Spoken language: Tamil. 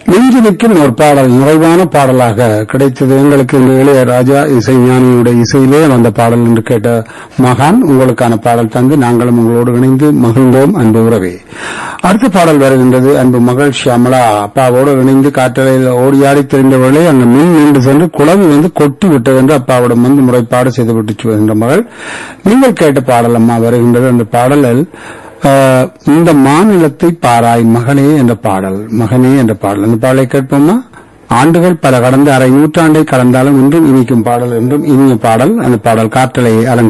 நெஞ்சிலுக்கும் ஒரு பாடல் நிறைவான பாடலாக கிடைத்தது எங்களுக்கு இந்த இளையராஜா இசைஞானியுடைய இசையிலே வந்த பாடல் என்று கேட்ட மகான் உங்களுக்கான பாடல் தந்து நாங்களும் உங்களோடு இணைந்து மகிழ்ந்தோம் அன்பு உறவே அடுத்த பாடல் வருகின்றது அன்பு மகள் ஷியாமலா அப்பாவோடு இணைந்து காற்றலையில் ஓடியாடி தெரிந்தவர்களே அங்கு மின் நின்று சென்று குழவி வந்து கொட்டி விட்டது என்று அப்பாவிடம் வந்து முறைப்பாடு செய்துவிட்டு வருகின்ற மகள் நீங்கள் கேட்ட பாடல் அம்மா வருகின்றது அந்த பாடலில் ஆஹ், இந்த மாநிலத்தை பாராய் மகனே என்ற பாடல் மகனே என்ற பாடல் அந்த பாடலை கேட்போமா ஆண்டுகள் பல கடந்த அரை நூற்றாண்டை கடந்தாலும் இன்றும் இனிக்கும் பாடல் என்றும் இனிய பாடல் அந்த பாடல் காற்றலை அலங்க